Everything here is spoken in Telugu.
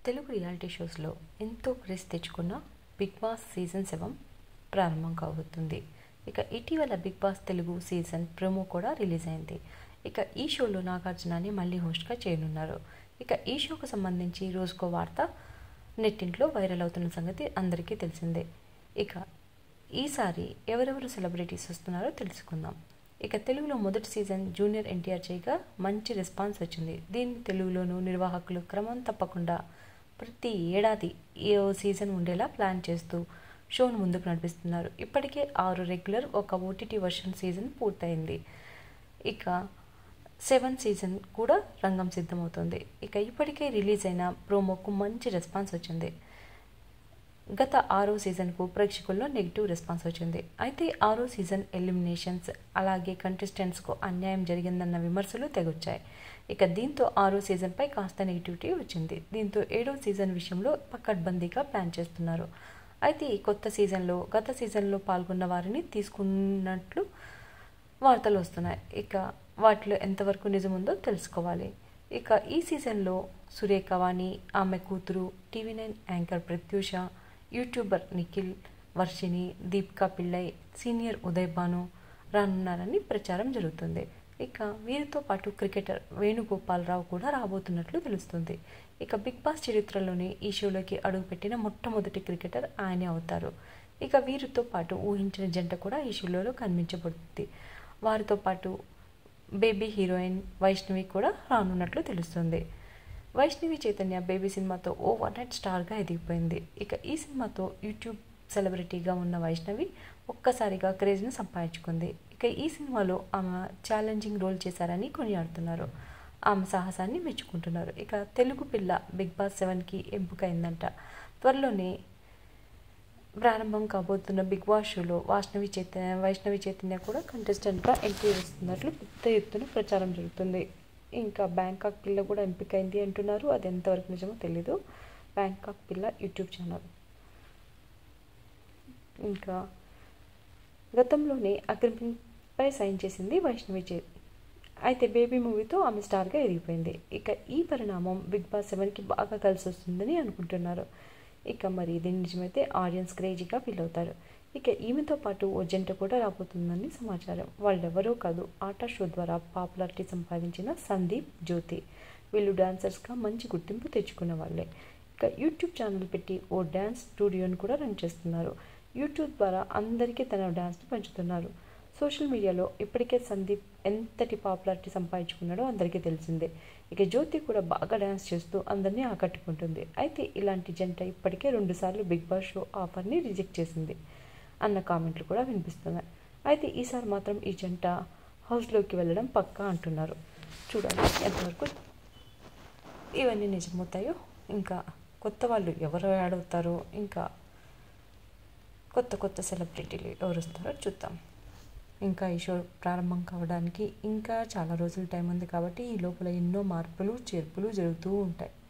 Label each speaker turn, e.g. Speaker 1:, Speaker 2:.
Speaker 1: తెలుగు రియాలిటీ షోస్లో ఎంతో క్రేజ్ తెచ్చుకున్న బిగ్ బాస్ సీజన్ సెవెన్ ప్రారంభం కాబోతుంది ఇక ఇటీవల Bigg Boss Telugu season promo కూడా రిలీజ్ అయింది ఇక ఈ షోలో నాగార్జునని మళ్ళీ హోస్ట్గా చేయనున్నారు ఇక ఈ షోకు సంబంధించి రోజుకో వార్త నెట్టింట్లో వైరల్ అవుతున్న సంగతి అందరికీ తెలిసిందే ఇక ఈసారి ఎవరెవరు సెలబ్రిటీస్ వస్తున్నారో తెలుసుకుందాం ఇక తెలుగులో మొదటి సీజన్ జూనియర్ ఎన్టీఆర్ చేయగా మంచి రెస్పాన్స్ వచ్చింది దీన్ని తెలుగులోనూ నిర్వాహకులు క్రమం తప్పకుండా ప్రతి ఏడాది ఏ సీజన్ ఉండేలా ప్లాన్ చేస్తూ షోను ముందుకు నడిపిస్తున్నారు ఇప్పటికే ఆరు రెగ్యులర్ ఒక ఓటీటీ వర్షన్ సీజన్ పూర్తయింది ఇక సెవెన్ సీజన్ కూడా రంగం సిద్ధమవుతుంది ఇక ఇప్పటికే రిలీజ్ అయిన ప్రోమోకు మంచి రెస్పాన్స్ వచ్చింది గత ఆరో సీజన్కు ప్రేక్షకుల్లో నెగిటివ్ రెస్పాన్స్ వచ్చింది అయితే ఆరో సీజన్ ఎలిమినేషన్స్ అలాగే కంటెస్టెంట్స్కు అన్యాయం జరిగిందన్న విమర్శలు తెగొచ్చాయి ఇక దీంతో ఆరో సీజన్పై కాస్త నెగిటివిటీ వచ్చింది దీంతో ఏడో సీజన్ విషయంలో పక్కడ్బందీగా ప్లాన్ చేస్తున్నారు అయితే ఈ కొత్త సీజన్లో గత సీజన్లో పాల్గొన్న వారిని తీసుకున్నట్లు వార్తలు వస్తున్నాయి ఇక వాటిలో ఎంతవరకు నిజముందో తెలుసుకోవాలి ఇక ఈ సీజన్లో సురేఖ వాణి ఆమె కూతురు TV nine anchor Pratyusha YouTuber Nikhil Varshini Deepika Pillai senior Uday Bhanu రానున్నారని ప్రచారం జరుగుతుంది ఇక వీరితో పాటు క్రికెటర్ వేణుగోపాలరావు కూడా రాబోతున్నట్లు తెలుస్తుంది ఇక బిగ్ బాస్ చరిత్రలోనే ఈ షోలోకి అడుగుపెట్టిన మొట్టమొదటి క్రికెటర్ ఆయనే అవుతారు ఇక వీరితో పాటు ఊహించిన జంట కూడా ఈ షోలో కనిపించబడుతుంది వారితో పాటు బేబీ హీరోయిన్ వైష్ణవి కూడా రానున్నట్లు తెలుస్తుంది వైష్ణవి చైతన్య బేబీ సినిమాతో ఓ వన్ నైట్ స్టార్గా ఎదిగిపోయింది ఇక ఈ సినిమాతో యూట్యూబ్ సెలబ్రిటీగా ఉన్న వైష్ణవి ఒక్కసారిగా క్రేజ్ను సంపాదించుకుంది ఇక ఈ సినిమాలో ఆమె ఛాలెంజింగ్ రోల్ చేశారని కొనియాడుతున్నారు ఆమె సాహసాన్ని మెచ్చుకుంటున్నారు ఇక తెలుగు పిల్ల బిగ్ బాస్ సెవెన్కి ఎంపికైందంట త్వరలోనే ప్రారంభం కాబోతున్న బిగ్ బాస్ షోలో వైష్ణవి చైతన్య వైష్ణవి చైతన్య కూడా కంటెస్టెంట్గా ఎంట్రీ వస్తున్నట్లు పెద్ద ఎత్తున ప్రచారం జరుగుతుంది ఇంకా బ్యాంకాక్ పిల్ల కూడా ఎంపికైంది అంటున్నారు అది ఎంతవరకు నిజమో తెలీదు బ్యాంకాక్ పిల్ల యూట్యూబ్ ఛానల్ ఇంకా గతంలోనే అగ్రిమెంట్పై సైన్ చేసింది వైష్ణవి చే అయితే బేబీ మూవీతో ఆమె స్టార్గా ఎదిగిపోయింది ఇక ఈ పరిణామం బిగ్ బాస్ సెవెన్కి బాగా కలిసి వస్తుందని అనుకుంటున్నారు ఇక మరి ఇది నిజమైతే ఆడియన్స్ క్రేజీగా ఫీల్ అవుతారు ఇక ఈమెతో పాటు ఓ జంట కూడా రాబోతుందని సమాచారం వాళ్ళెవరో కాదు ఆటా షో ద్వారా పాపులారిటీ సంపాదించిన సందీప్ జ్యోతి వీళ్ళు డాన్సర్స్గా మంచి గుర్తింపు తెచ్చుకున్న వాళ్ళే ఇక యూట్యూబ్ ఛానల్ పెట్టి ఓ డ్యాన్స్ స్టూడియోని కూడా రన్ చేస్తున్నారు యూట్యూబ్ ద్వారా అందరికీ తన డ్యాన్స్ని పంచుతున్నారు సోషల్ మీడియాలో ఇప్పటికే సందీప్ ఎంతటి పాపులారిటీ సంపాదించుకున్నాడో అందరికీ తెలిసిందే ఇక జ్యోతి కూడా బాగా డ్యాన్స్ చేస్తూ అందరినీ ఆకట్టుకుంటుంది అయితే ఇలాంటి జంట ఇప్పటికే రెండుసార్లు బిగ్ బాస్ షో ఆఫర్ని రిజెక్ట్ చేసింది అన్న కామెంట్లు కూడా వినిపిస్తున్నాయి అయితే ఈసారి మాత్రం ఈ జంట హౌస్లోకి వెళ్ళడం పక్కా అంటున్నారు చూడాలి ఎంతవరకు ఇవన్నీ నిజమవుతాయో ఇంకా కొత్త వాళ్ళు ఎవరు యాడ్ అవుతారో ఇంకా కొత్త కొత్త సెలబ్రిటీలు ఎవరు వస్తారో చూద్దాం ఇంకా ఈ షో ప్రారంభం కావడానికి ఇంకా చాలా రోజులు టైం ఉంది కాబట్టి ఈ లోపల ఎన్నో మార్పులు చేర్పులు జరుగుతూ ఉంటాయి